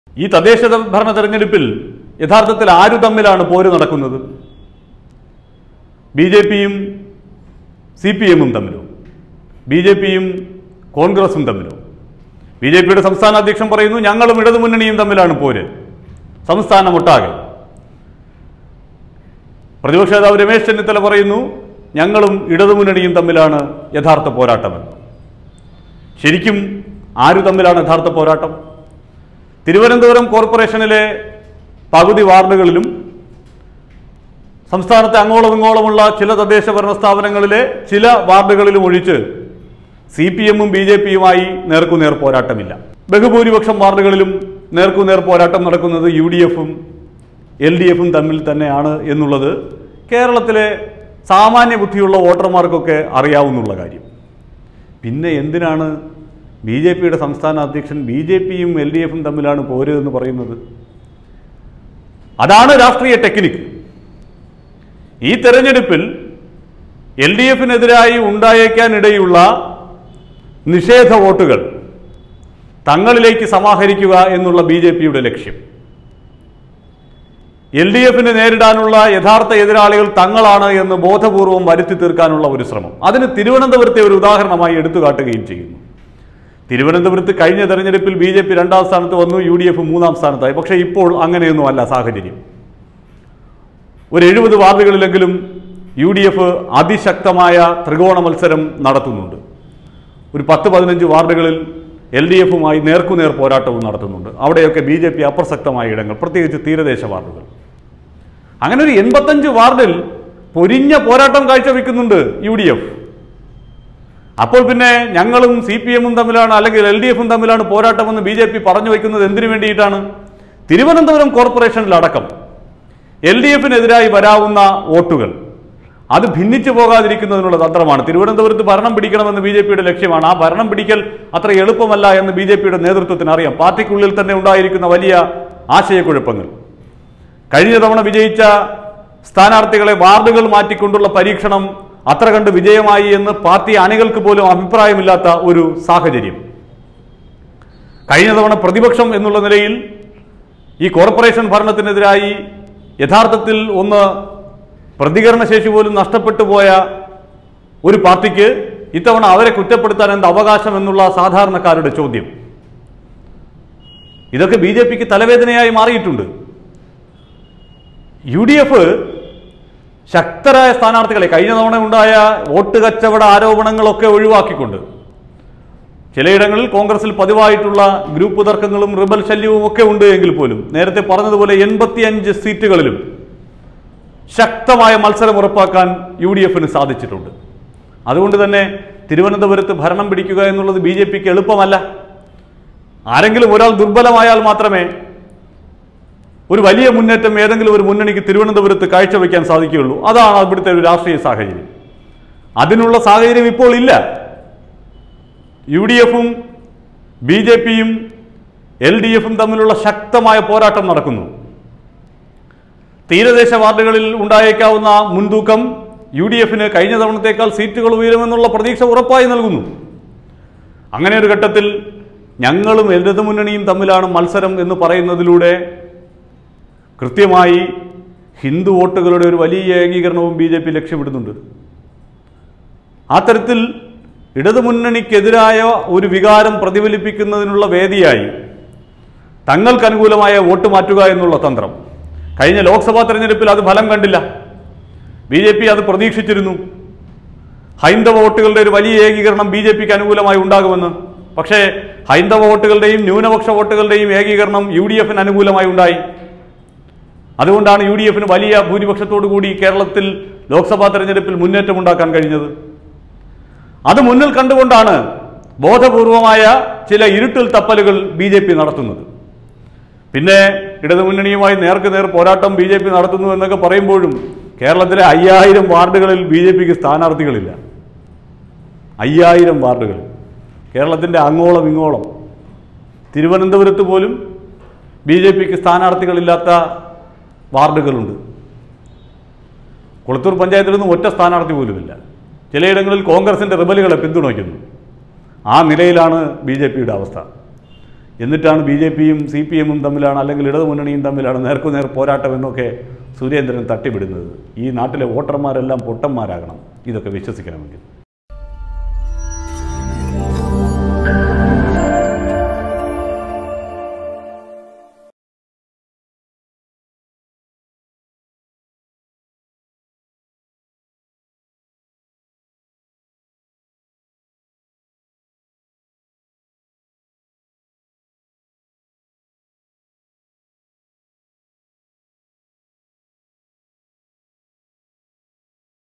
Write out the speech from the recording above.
ഈ തദ്ദേശ ഭരണ തെരഞ്ഞെടുപ്പിൽ യഥാർത്ഥത്തിൽ ആരു തമ്മിലാണ് പോര് നടക്കുന്നത് ബി ജെ പിയും സി പി എമ്മും തമ്മിലോ ബി ജെ പിയും കോൺഗ്രസും തമ്മിലോ ബി ജെ പിയുടെ സംസ്ഥാന അധ്യക്ഷൻ പറയുന്നു ഞങ്ങളും ഇടതുമുന്നണിയും തമ്മിലാണ് പോര് സംസ്ഥാനമൊട്ടാകെ പ്രതിപക്ഷ നേതാവ് രമേശ് ചെന്നിത്തല പറയുന്നു ഞങ്ങളും ഇടതുമുന്നണിയും തമ്മിലാണ് യഥാർത്ഥ പോരാട്ടമെന്ന് ശരിക്കും ആരു തമ്മിലാണ് യഥാർത്ഥ പോരാട്ടം തിരുവനന്തപുരം കോർപ്പറേഷനിലെ പകുതി വാർഡുകളിലും സംസ്ഥാനത്തെ അങ്ങോളം ഇങ്ങോളമുള്ള ചില തദ്ദേശ ഭരണ സ്ഥാപനങ്ങളിലെ ചില വാർഡുകളിലും ഒഴിച്ച് സി പി എമ്മും ബി ജെ പിയുമായി നേർക്കുനേർ പോരാട്ടമില്ല ബഹുഭൂരിപക്ഷം വാർഡുകളിലും നേർക്കുനേർ പോരാട്ടം നടക്കുന്നത് യു ഡി എഫും എൽ ഡി എഫും തമ്മിൽ തന്നെയാണ് എന്നുള്ളത് കേരളത്തിലെ സാമാന്യ ബുദ്ധിയുള്ള വോട്ടർമാർക്കൊക്കെ അറിയാവുന്നുള്ള കാര്യം പിന്നെ എന്തിനാണ് ബി ജെ പിയുടെ സംസ്ഥാന അധ്യക്ഷൻ ബി ജെ പിയും എൽ ഡി എഫും തമ്മിലാണ് പോര് എന്ന് പറയുന്നത് അതാണ് രാഷ്ട്രീയ ടെക്നിക്ക് ഈ തെരഞ്ഞെടുപ്പിൽ എൽ ഡി എഫിനെതിരായി ഉണ്ടായേക്കാനിടയുള്ള നിഷേധ വോട്ടുകൾ തങ്ങളിലേക്ക് സമാഹരിക്കുക എന്നുള്ള ബി ജെ പിയുടെ ലക്ഷ്യം എൽ ഡി എഫിനെ നേരിടാനുള്ള യഥാർത്ഥ എതിരാളികൾ തങ്ങളാണ് എന്ന് ബോധപൂർവം വരുത്തി തീർക്കാനുള്ള ഒരു ശ്രമം അതിന് തിരുവനന്തപുരത്തെ ഒരു ഉദാഹരണമായി എടുത്തു കാട്ടുകയും ചെയ്യുന്നു തിരുവനന്തപുരത്ത് കഴിഞ്ഞ തെരഞ്ഞെടുപ്പിൽ ബി ജെ പി രണ്ടാം സ്ഥാനത്ത് വന്നു യു ഡി എഫ് മൂന്നാം സ്ഥാനത്തായി പക്ഷേ ഇപ്പോൾ അങ്ങനെയൊന്നും അല്ല സാഹചര്യം ഒരു എഴുപത് വാർഡുകളിലെങ്കിലും യു ഡി എഫ് അതിശക്തമായ ത്രികോണ മത്സരം നടത്തുന്നുണ്ട് ഒരു പത്ത് പതിനഞ്ച് വാർഡുകളിൽ എൽ ഡി എഫുമായി നേർക്കുനേർ പോരാട്ടവും നടത്തുന്നുണ്ട് അവിടെയൊക്കെ ബി ജെ പി അപ്രസക്തമായ ഇടങ്ങൾ പ്രത്യേകിച്ച് തീരദേശ വാർഡുകൾ അങ്ങനെ ഒരു എൺപത്തഞ്ച് വാർഡിൽ പൊരിഞ്ഞ പോരാട്ടം കാഴ്ചവെക്കുന്നുണ്ട് യു ഡി എഫ് അപ്പോൾ പിന്നെ ഞങ്ങളും സി പി എമ്മും തമ്മിലാണ് അല്ലെങ്കിൽ എൽ ഡി എഫും തമ്മിലാണ് പോരാട്ടമെന്ന് ബി ജെ പി പറഞ്ഞു വയ്ക്കുന്നത് എന്തിനു വേണ്ടിയിട്ടാണ് തിരുവനന്തപുരം കോർപ്പറേഷനിലടക്കം എൽ ഡി എഫിനെതിരായി വരാവുന്ന വോട്ടുകൾ അത് ഭിന്നിച്ചു പോകാതിരിക്കുന്നതിനുള്ള തന്ത്രമാണ് തിരുവനന്തപുരത്ത് ഭരണം പിടിക്കണമെന്ന് ബി ജെ പിയുടെ ലക്ഷ്യമാണ് ആ ഭരണം പിടിക്കൽ അത്ര എളുപ്പമല്ല എന്ന് ബി ജെ പിയുടെ നേതൃത്വത്തിന് അറിയാം പാർട്ടിക്കുള്ളിൽ തന്നെ ഉണ്ടായിരിക്കുന്ന വലിയ ആശയക്കുഴപ്പങ്ങൾ കഴിഞ്ഞ തവണ വിജയിച്ച സ്ഥാനാർത്ഥികളെ വാർഡുകൾ മാറ്റിക്കൊണ്ടുള്ള പരീക്ഷണം അത്ര കണ്ട് വിജയമായി എന്ന് പാർട്ടി അണികൾക്ക് പോലും അഭിപ്രായമില്ലാത്ത ഒരു സാഹചര്യം കഴിഞ്ഞ തവണ പ്രതിപക്ഷം എന്നുള്ള നിലയിൽ ഈ കോർപ്പറേഷൻ ഭരണത്തിനെതിരായി യഥാർത്ഥത്തിൽ ഒന്ന് പ്രതികരണശേഷി പോലും നഷ്ടപ്പെട്ടു പോയ ഒരു പാർട്ടിക്ക് ഇത്തവണ അവരെ കുറ്റപ്പെടുത്താൻ എന്ത് അവകാശം എന്നുള്ള സാധാരണക്കാരുടെ ചോദ്യം ഇതൊക്കെ ബി ജെ പിക്ക് തലവേദനയായി മാറിയിട്ടുണ്ട് യു ഡി എഫ് ശക്തരായ സ്ഥാനാർത്ഥികളെ കഴിഞ്ഞ തവണ ഉണ്ടായ വോട്ട് കച്ചവട ആരോപണങ്ങളൊക്കെ ഒഴിവാക്കിക്കൊണ്ട് ചിലയിടങ്ങളിൽ കോൺഗ്രസിൽ പതിവായിട്ടുള്ള ഗ്രൂപ്പ് തർക്കങ്ങളും റിബൽ ശല്യവും ഒക്കെ ഉണ്ട് എങ്കിൽ പോലും നേരത്തെ പറഞ്ഞതുപോലെ എൺപത്തിയഞ്ച് സീറ്റുകളിലും ശക്തമായ മത്സരം ഉറപ്പാക്കാൻ യു ഡി എഫിന് സാധിച്ചിട്ടുണ്ട് അതുകൊണ്ട് തന്നെ തിരുവനന്തപുരത്ത് ഭരണം പിടിക്കുക എന്നുള്ളത് ബി ജെ പിക്ക് എളുപ്പമല്ല ആരെങ്കിലും ഒരാൾ ദുർബലമായാൽ മാത്രമേ ഒരു വലിയ മുന്നേറ്റം ഏതെങ്കിലും ഒരു മുന്നണിക്ക് തിരുവനന്തപുരത്ത് കാഴ്ചവെക്കാൻ സാധിക്കുകയുള്ളൂ അതാണ് അവിടുത്തെ ഒരു രാഷ്ട്രീയ സാഹചര്യം അതിനുള്ള സാഹചര്യം ഇപ്പോൾ ഇല്ല യു ഡി എഫും ബി ജെ പിയും എൽ ഡി എഫും തമ്മിലുള്ള ശക്തമായ പോരാട്ടം നടക്കുന്നു തീരദേശ വാർഡുകളിൽ ഉണ്ടായേക്കാവുന്ന മുൻതൂക്കം യു ഡി എഫിന് കഴിഞ്ഞ തവണത്തേക്കാൾ സീറ്റുകൾ ഉയരുമെന്നുള്ള പ്രതീക്ഷ ഉറപ്പായി നൽകുന്നു അങ്ങനെ ഒരു ഘട്ടത്തിൽ ഞങ്ങളും ഇടതുമുന്നണിയും തമ്മിലാണ് മത്സരം എന്ന് പറയുന്നതിലൂടെ കൃത്യമായി ഹിന്ദു വോട്ടുകളുടെ ഒരു വലിയ ഏകീകരണവും ബി ജെ പി ലക്ഷ്യമിടുന്നുണ്ട് ആ തരത്തിൽ ഇടതുമുന്നണിക്കെതിരായ ഒരു വികാരം പ്രതിഫലിപ്പിക്കുന്നതിനുള്ള വേദിയായി തങ്ങൾക്ക് അനുകൂലമായ വോട്ട് മാറ്റുക എന്നുള്ള തന്ത്രം കഴിഞ്ഞ ലോക്സഭാ തെരഞ്ഞെടുപ്പിൽ അത് ഫലം കണ്ടില്ല ബി ജെ പി അത് പ്രതീക്ഷിച്ചിരുന്നു ഹൈന്ദവ വോട്ടുകളുടെ ഒരു വലിയ ഏകീകരണം ബി ജെ പിക്ക് അനുകൂലമായി ഉണ്ടാകുമെന്ന് പക്ഷേ ഹൈന്ദവ വോട്ടുകളുടെയും ന്യൂനപക്ഷ വോട്ടുകളുടെയും ഏകീകരണം യു ഡി എഫിന് അനുകൂലമായി ഉണ്ടായി അതുകൊണ്ടാണ് യു ഡി എഫിന് വലിയ ഭൂരിപക്ഷത്തോടു കൂടി കേരളത്തിൽ ലോക്സഭാ തെരഞ്ഞെടുപ്പിൽ മുന്നേറ്റം ഉണ്ടാക്കാൻ കഴിഞ്ഞത് അത് മുന്നിൽ കണ്ടുകൊണ്ടാണ് ബോധപൂർവമായ ചില ഇരുട്ടിൽ തപ്പലുകൾ ബി ജെ പി നടത്തുന്നത് പിന്നെ ഇടതുമുന്നണിയുമായി നേർക്ക് നേർ പോരാട്ടം ബി ജെ പി നടത്തുന്നു എന്നൊക്കെ പറയുമ്പോഴും കേരളത്തിലെ അയ്യായിരം വാർഡുകളിൽ ബി ജെ പിക്ക് സ്ഥാനാർത്ഥികളില്ല അയ്യായിരം വാർഡുകൾ കേരളത്തിൻ്റെ അങ്ങോളം ഇങ്ങോളം തിരുവനന്തപുരത്ത് പോലും ബി ജെ പിക്ക് സ്ഥാനാർത്ഥികളില്ലാത്ത വാർഡുകളുണ്ട് കുളത്തൂർ പഞ്ചായത്തിലൊന്നും ഒറ്റ സ്ഥാനാർത്ഥി പോലുമില്ല ചിലയിടങ്ങളിൽ കോൺഗ്രസിൻ്റെ റിബലുകളെ പിന്തുണയ്ക്കുന്നു ആ നിലയിലാണ് ബി ജെ പിയുടെ അവസ്ഥ എന്നിട്ടാണ് ബി ജെ പിയും സി പി എമ്മും തമ്മിലാണ് അല്ലെങ്കിൽ ഇടതുമുന്നണിയും തമ്മിലാണ് നേർക്കുനേർ പോരാട്ടം എന്നൊക്കെ സുരേന്ദ്രൻ തട്ടിവിടുന്നത് ഈ നാട്ടിലെ വോട്ടർമാരെല്ലാം പൊട്ടന്മാരാകണം ഇതൊക്കെ വിശ്വസിക്കണമെങ്കിൽ